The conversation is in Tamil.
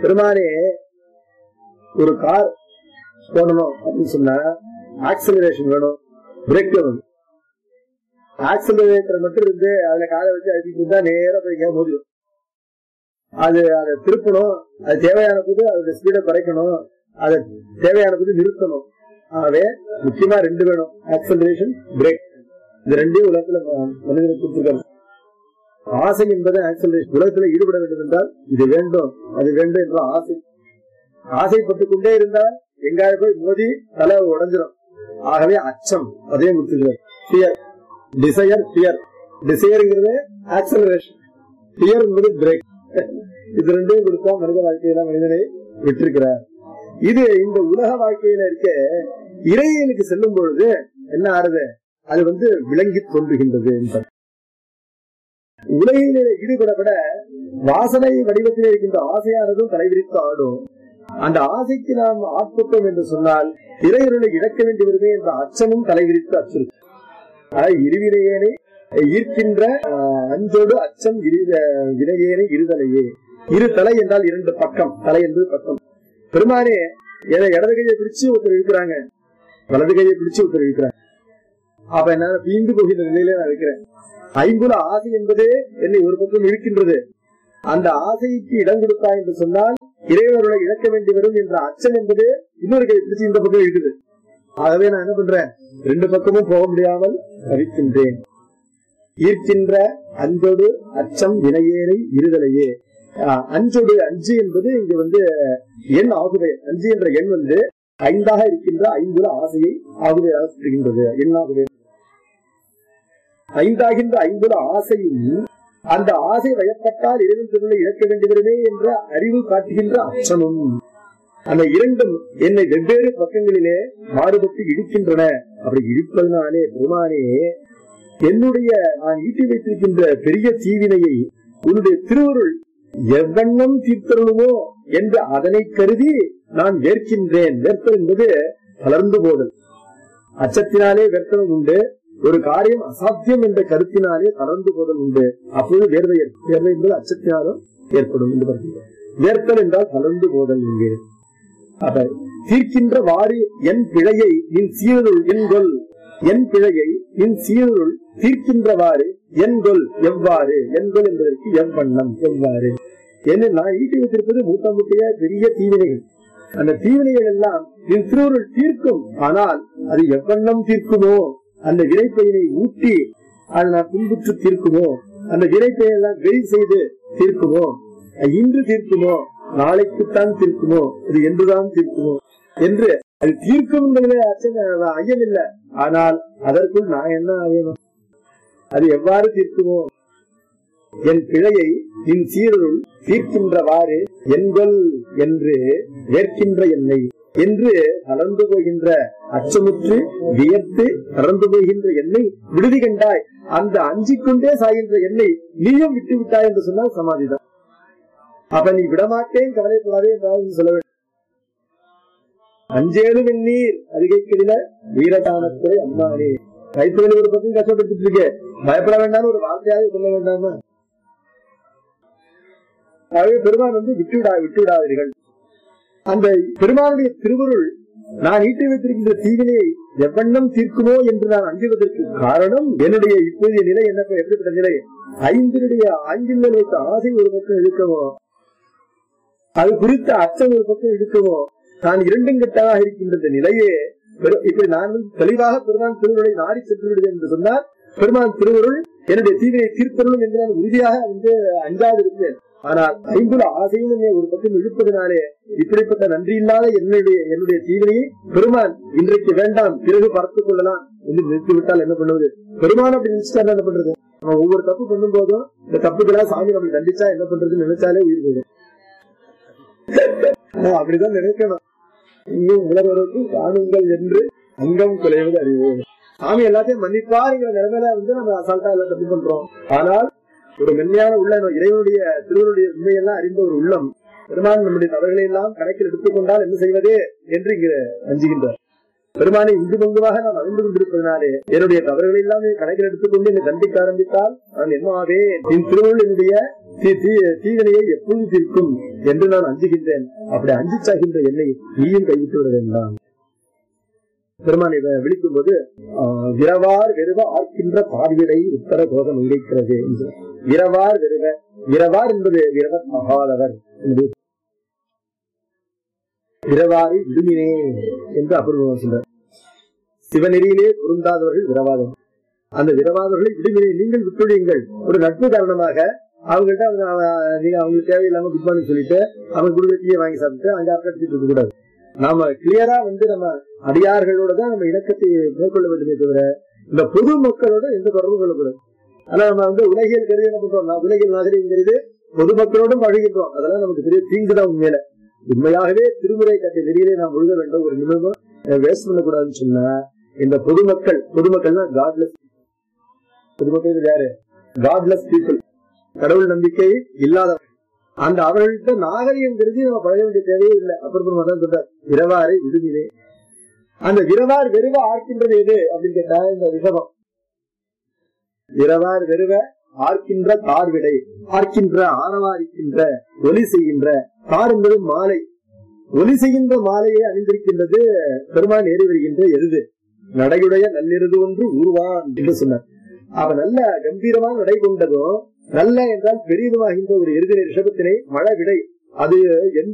பெருமானே ஒரு கார் போடணும் அப்படின்னு சொன்னா ஆக்சலரேஷன் வேணும் பிரேக் வேணும் ஆக்சலரேட்டர் மட்டும் இருந்து அதுல காலை வச்சு அடிச்சுட்டு இருந்தா நேரா போய் எங்கேயா மோதிடும் அது அதை திருப்பணும் அது தேவையான போது அதோட ஸ்பீடை குறைக்கணும் அதை தேவையான போது நிறுத்தணும் ஆகவே முக்கியமா ரெண்டு வேணும் ஆக்சலரேஷன் பிரேக் இது ரெண்டையும் உலகத்துல ம- மனிதனுக்கு கொடுத்துருக்காங்க ஆசை என்பது ஆக்சலரேஷன் உலகத்துல ஈடுபட வேண்டும் என்றால் இது வேண்டும் அது வேண்டும் என்ற ஆசை ஆசைப்பட்டு கொண்டே இருந்தால் எங்காவது போய் மோதி தலை உடைஞ்சிரும் ஆகவே அச்சம் அதையும் கொடுத்துருக்காரு ஃபியர் டிசையர் ஃபியர் டிசையருங்கிறது ஆக்சலரேஷன் ஃபியர் என்பது பிரேக் இது ரெண்டையும் கொடுத்தா மனித வாழ்க்கையில மனிதனை விட்டிருக்கிறார் இது இந்த உலக வாழ்க்கையில இருக்க இறையனுக்கு செல்லும் பொழுது என்ன ஆறுது அது வந்து விளங்கி தோன்றுகின்றது என்பது உலகிலே ஈடுபடப்பட வாசனை வடிவத்திலே இருக்கின்ற ஆசையானதும் தலைவிரித்து ஆடும் அந்த ஆசைக்கு நாம் ஆட்பட்டோம் என்று சொன்னால் இறையருளை இழக்க வேண்டி வருமே என்ற அச்சமும் தலைவிரித்து அச்சுறுத்தும் அதாவது இருவினையேனை ஈர்க்கின்ற ஆஹ், அஞ்சோடு அச்சம் இரு- வினையேனை இருதலையே இரு தலை என்றால் இரண்டு பக்கம் தலை என்பது பக்கம் பெருமானே எதை இடது கையை பிடிச்சு ஒருத்தர் இருக்கிறாங்க வலது கையை பிடிச்சு ஒருத்தர் இருக்கிறாங்க அப்ப என்னால பீந்து போகின்ற நிலையில நான் இருக்கிறேன் ஐம்புல ஆசை என்பதே என்னை ஒரு பக்கம் இழுக்கின்றது அந்த ஆசைக்கு இடம் கொடுத்தா என்று சொன்னால் இறைவர்களை இழக்க வேண்டி வரும் என்ற அச்சம் என்பது இன்னொரு கை பிடிச்சு இந்த பக்கம் இருக்குது ஆகவே நான் என்ன பண்றேன் ரெண்டு பக்கமும் போக முடியாமல் தவிக்கின்றேன் ஈர்க்கின்ற அஞ்சோடு அச்சம் வினையேனை இருதலையே ஆஹ், அஞ்சோடு அஞ்சு என்பது இங்க வந்து எண் ஆகுவே அஞ்சு என்ற எண் வந்து ஐந்தாக இருக்கின்ற ஐம்புல ஆசையை ஆகுவையாக சுற்றுகின்றது எண்ணாகுவே ஐந்தாகின்ற ஐம்புல ஆசையும் அந்த ஆசை வயப்பட்டால் இறைவன் திருளை இழக்க வேண்டியவருமே என்ற அறிவு காட்டுகின்ற அச்சமும் அந்த இரண்டும் என்னை வெவ்வேறு பக்கங்களிலே மாறுபட்டு இழுக்கின்றன அப்படி இழுப்பதனாலே பெருமானே என்னுடைய நான் ஈட்டி வைத்திருக்கின்ற பெரிய தீவினையை உன்னுடைய திருவருள் எவ்வண்ணம் தீர்த்தருளுமோ என்று அதனை கருதி நான் வேர்க்கின்றேன் வேர்த்தல் என்பது வளர்ந்து போதல் அச்சத்தினாலே வேர்த்தலும் உண்டு ஒரு காரியம் அசாத்தியம் என்ற கருத்தினாலே தளர்ந்து போதல் உண்டு அப்போது வேர்வை ஏற்ப- வேர்வை என்பது அச்சத்தினாலும் ஏற்படும் என்று பார்க்கிறோம் வேர்த்தல் என்றால் தளர்ந்து போதல் இங்கே அப்ப தீர்க்கின்ற வாரி என் பிழையை நின் சீருள் என்கொல் என் பிழையை நின் சீருள் தீர்க்கின்றவாறு என்கொல் எவ்வாறு என்கொல் என்பதற்கு எவ்வண்ணம் எவ்வாறு என்ன நான் ஈட்டி வைத்திருப்பது மூட்டை மூட்டைய பெரிய தீவினைகள் அந்த தீவினைகள் எல்லாம் என் திருவுருள் தீர்க்கும் ஆனால் அது எவ்வண்ணம் தீர்க்குமோ அந்த வினைப்பயனை ஊட்டி அதை நான் துன்புற்று தீர்க்குமோ அந்த வினைப்பயனை எல்லாம் வெறி செய்து தீர்க்குமோ அது இன்று தீர்க்குமோ நாளைக்குத்தான் தீர்க்குமோ இது என்றுதான் தீர்க்குமோ என்று அது தீர்க்கும் என்பதிலே அச்சம் ஐயம் இல்லை ஆனால் அதற்குள் நான் என்ன ஐயம் அது எவ்வாறு தீர்க்குமோ என் பிழையை நின் சீருள் தீர்க்கின்றவாறு என்கொல் என்று வேர்க்கின்ற என்னை என்று கலந்து போகின்ற அச்சமுற்று வியர்த்து கலந்து போகின்ற என்னை விடுதி கண்டாய் அந்த அஞ்சிக் கொண்டே சாகின்ற என்னை நீயும் விட்டு விட்டாய் என்று சொன்னால் சமாதிதான் அப்ப நீ விடமாட்டேன் கவலைப்படாதே என்றாலும் சொல்ல வேண்டும் அஞ்சேலும் வெந்நீர் அதிகைக்கிடில வீரதானத்தை அம்மானே கைத்தொழில் ஒரு பக்கம் கஷ்டப்பட்டு இருக்கு பயப்பட வேண்டாம்னு ஒரு வார்த்தையாக சொல்ல வேண்டாமா ஆகவே பெருமான் வந்து விட்டுவிடா விட்டுவிடாதீர்கள் அந்த பெருமானுடைய திருவருள் நான் ஈட்டி வைத்திருக்கின்ற தீவினையை எவ்வண்ணம் தீர்க்குமோ என்று நான் அஞ்சுவதற்கு காரணம் என்னுடைய இப்போதைய நிலை என்ன எப்படிப்பட்ட நிலை ஐந்தினுடைய ஐந்தில் வைத்த ஆசை ஒரு பக்கம் இழுக்கவோ அது குறித்த அச்சம் ஒரு பக்கம் இழுக்கவோ நான் இரண்டும் கெட்டதாக இருக்கின்ற இந்த நிலையே பெரு- இப்படி நான் வந்து தெளிவாக பெருமான் திருவருளை நாடி சென்று விடுவேன் என்று சொன்னால் பெருமான் திருவருள் என்னுடைய தீவினை தீர்த்தருளும் என்று நான் உறுதியாக வந்து அஞ்சாது இருந்தேன் ஆனால் ஐம்புல ஆசையும் என்னை ஒரு பக்கம் இழுப்பதனாலே இப்படிப்பட்ட நன்றி இல்லாத என்னுடைய என்னுடைய தீவினையை பெருமான் இன்றைக்கு வேண்டாம் பிறகு பார்த்துக் கொள்ளலாம் என்று நிறுத்திவிட்டால் என்ன பண்ணுவது பெருமான் அப்படி நினைச்சிட்டா என்ன பண்றது நம்ம ஒவ்வொரு தப்பு பண்ணும் போதும் இந்த தப்புக்கெல்லாம் சாமி நம்மளை தண்டிச்சா என்ன பண்றதுன்னு நினைச்சாலே உயிர் போயிடும் ஆனா, அப்படிதான் நினைக்கணும் இங்கும் உலகருக்கு காணுங்கள் என்று அங்கம் குலைவது அறிவோம் சாமி எல்லாத்தையும் மன்னிப்பாருங்கிற நிலைமையில வந்து நம்ம அசால்ட்டா எல்லாம் தப்பு பண்றோம் ஆனால் ஒரு மென்மையான உள்ள இறைவனுடைய திருவருடைய உண்மையெல்லாம் அறிந்த ஒரு உள்ளம் பெருமான் நம்முடைய தவறுகளை எல்லாம் கணக்கில் எடுத்துக்கொண்டால் என்ன செய்வது என்று இங்கு அஞ்சுகின்றார் பெருமானை இந்து பங்குவாக நான் அறிந்து கொண்டிருப்பதனாலே என்னுடைய தவறுகளை எல்லாமே கணக்கில் எடுத்துக்கொண்டு என்னை தண்டிக்க ஆரம்பித்தால் நான் என்னவாவே என் திருவள்ளுவர் என்னுடைய தீ- தீ- தீவினையை எப்போது தீர்க்கும் என்று நான் அஞ்சுகின்றேன் அப்படி அஞ்சு சாகின்ற என்னை நீயும் கைவிட்டு விட வேண்டாம் பெருமானை வி- விழிக்கும் போது ஆஹ், விரவார் வெறுவ ஆர்க்கின்ற பார்விடை உத்தர கோஷம் இழைக்கிறது என்று விரவார் வெறுவ விரவார் என்பது விரவர் மகாதவர் என்று விரவாரி விடுமினே என்று அபூர்வம் சொல்றார் சிவநெறியிலே பொருந்தாதவர்கள் விரவாதம் அந்த விரவாதவர்களை விடுமினே நீங்கள் விட்டுவிடுங்கள் ஒரு நட்பு காரணமாக அவங்கள்ட்ட அவங்க அவ- நீங்க அவங்களுக்கு தேவையில்லாம குட் மார்னிங் சொல்லிட்டு அவங்க குடும்பத்தையே வாங்கி சாப்பிட்டு அங்க அக்கடிச்சிட்டு இருக்க கூடாது நாம கிளியரா வந்து நம்ம அடியார்களோட தான் நம்ம இணக்கத்தை மேற்கொள்ள வேண்டுமே தவிர இந்த பொது மக்களோட எந்த தொடர்பு கொள்ளக்கூடாது ஆனா நம்ம வந்து உலகியல் கருதி என்ன பண்றோம் நான் உலகியல் நாகரிகங்கிறது பொதுமக்களோடும் பழகின்றோம் அதெல்லாம் நமக்கு பெரிய தீங்குதான் உண்மையில உண்மையாகவே திருமுறை கட்டிய வெளியிலே நாம் ஒழுக வேண்டும் ஒரு நிமிடம் வேஸ்ட் பண்ணக்கூடாதுன்னு சொன்னா இந்த பொதுமக்கள் பொதுமக்கள்னா காட்லெஸ் பொதுமக்கள் யாரு காட்லெஸ் பீப்புள் கடவுள் நம்பிக்கை இல்லாதவர்கள் அந்த அவர்கள்ட்ட நாகரிகம் தெரிஞ்சு நம்ம பழக வேண்டிய தேவையே இல்லை அப்புறம் தான் சொல்றார் விரவாரை விடுதிலே அந்த விரவார் வெறுவ ஆர்க்கின்றது எது அப்படின்னு கேட்டா இந்த விஷமம் விரவார் வெறுவ ஆர்க்கின்ற தார்விடை ஆர்க்கின்ற ஆரவாரிக்கின்ற ஒலி செய்கின்ற தார் என்பது மாலை ஒலி செய்கின்ற மாலையை அணிந்திருக்கின்றது பெருமான் ஏறி வருகின்ற எருது நடையுடைய நல்லெருது ஒன்று ஊர்வான் என்று சொன்னார் அவ நல்ல கம்பீரமான நடை கொண்டதும் நல்ல என்றால் பெரியதுமாகின்ற ஒரு எருதினை ரிஷபத்தினை மழை விடை அது எந்த